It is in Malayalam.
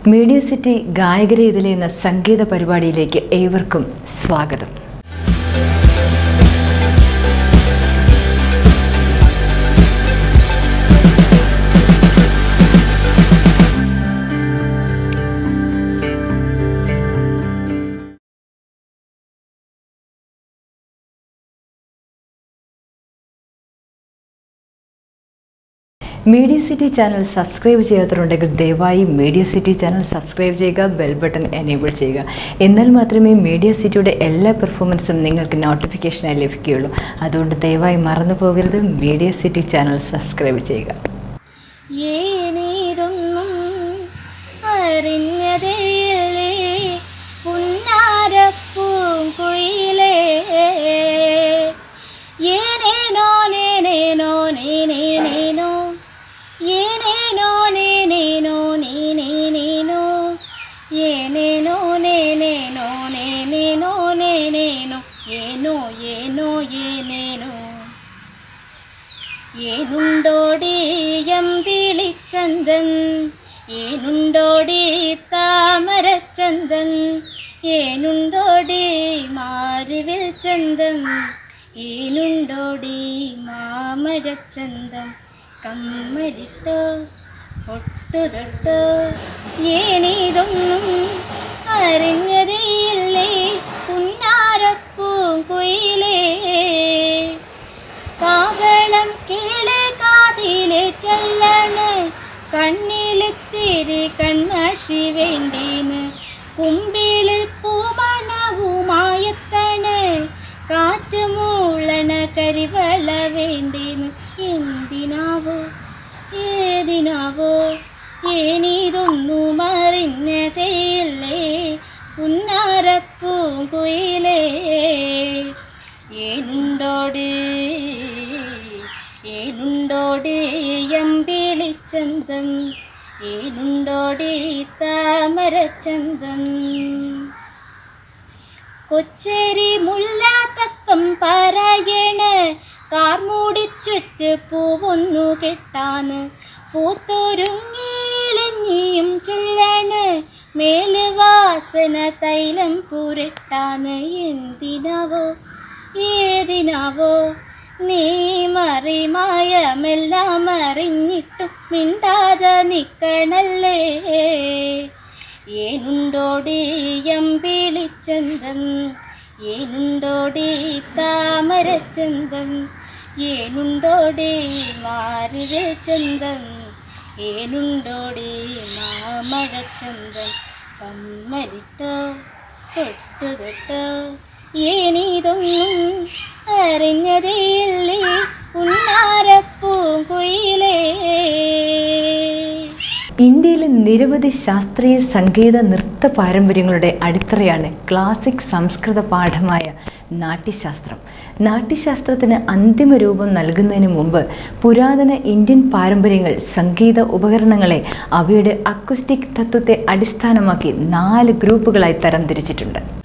മീഡിയ സിറ്റി ഗായകരേതിലെ എന്ന സംഗീത പരിപാടിയിലേക്ക് ഏവർക്കും സ്വാഗതം മീഡിയ സിറ്റി ചാനൽ സബ്സ്ക്രൈബ് ചെയ്യാത്തവരുണ്ടെങ്കിൽ ദയവായി മീഡിയ സിറ്റി ചാനൽ സബ്സ്ക്രൈബ് ചെയ്യുക ബെൽ ബട്ടൺ എനേബിൾ ചെയ്യുക എന്നാൽ മാത്രമേ മീഡിയ സിറ്റിയുടെ എല്ലാ പെർഫോമൻസും നിങ്ങൾക്ക് നോട്ടിഫിക്കേഷനായി ലഭിക്കുകയുള്ളൂ അതുകൊണ്ട് ദയവായി മറന്നു പോകരുത് മീഡിയ സിറ്റി ചാനൽ സബ്സ്ക്രൈബ് ചെയ്യുക ഏനീതൊന്നും അറിഞ്ഞതേയില്ലേ പുന്നാരപ്പൂങ്കുയിലേ ഏനേനോ നേനേനോ നേനേനേനോ ഏനേനോ നേനേനോ നേനേനേനോ ഏനേനോ നേനേനോ നേനേനോ നേനേനോ ഏനോ ഏനോ ഏനേനോ ഏനുണ്ടോടി എമ്പിളിച്ചന്തൻ ഏനുണ്ടോടി താമരച്ചന്തൻ ഏനുണ്ടോടി മാറിവിൽ ചന്തം ഏനുണ്ടോടി മാമരച്ചന്തം കമ്മലിട്ടോ ഒട്ടുതൊട്ടോ ഏനീതൊന്നും അറിഞ്ഞതേയില്ലേ പുന്നാരപ്പൂങ്കുയിലേ കാവളം കീഴെ കാതിലെ ചൊല്ലണ് കണ്ണിലെത്തിരി കൺമഷി വേണ്ടീന്ന് കുമ്പിളിൽ പൂമണവുമായെത്തണ് കാറ്റ് മൂളണ കരിവള വേണ്ടീന്ന് എന്തിനാവോ ഏതിനാവോ ഏനീതൊന്നും അറിഞ്ഞതേയില്ലേ പുന്നാരപ്പൂങ്കുയിലേ ഏനുണ്ടോട് ഏനുണ്ടോടി എമ്പിളിച്ചന്തം ഏനുണ്ടോടി താമരച്ചന്തം കൊച്ചേരി മുല്ലാത്തക്കം പറയണ് കാർമൂടിച്ചുറ്റ് പൂവൊന്നു കെട്ടാന് പൂത്തൊരുങ്ങിയിലഞ്ഞിയും ചൊല്ലണ് മേല് വാസന തൈലം പുരട്ടാന് എന്തിനാവോ ഏതിനാവോ നീ മറിമായമെല്ലാം അറിഞ്ഞിട്ടും മിണ്ടാതെ നിക്കണല്ലേ ഏനുണ്ടോടി എമ്പിളിച്ചന്തം ഏനുണ്ടോടി താമരച്ചന്തം ഏനുണ്ടോടി മാറിവിൽ ചന്തം ഏനുണ്ടോടി മാമഴച്ചന്തം കമ്മലിട്ടോ തൊട്ടുതൊട്ടോ ഏനീതൊന്നും അറിഞ്ഞതേയില്ലേ ഉണ്ണാരപ്പൂങ്കുയിലേ ഇന്ത്യയിലെ നിരവധി ശാസ്ത്രീയ സംഗീത നൃത്ത പാരമ്പര്യങ്ങളുടെ അടിത്തറയാണ് ക്ലാസിക് സംസ്കൃത പാഠമായ നാട്യശാസ്ത്രം നാട്യശാസ്ത്രത്തിന് അന്തിമ രൂപം നൽകുന്നതിന് മുമ്പ് പുരാതന ഇന്ത്യൻ പാരമ്പര്യങ്ങൾ സംഗീത ഉപകരണങ്ങളെ അവയുടെ അക്വസ്റ്റിക് തത്വത്തെ അടിസ്ഥാനമാക്കി നാല് ഗ്രൂപ്പുകളായി തരംതിരിച്ചിട്ടുണ്ട്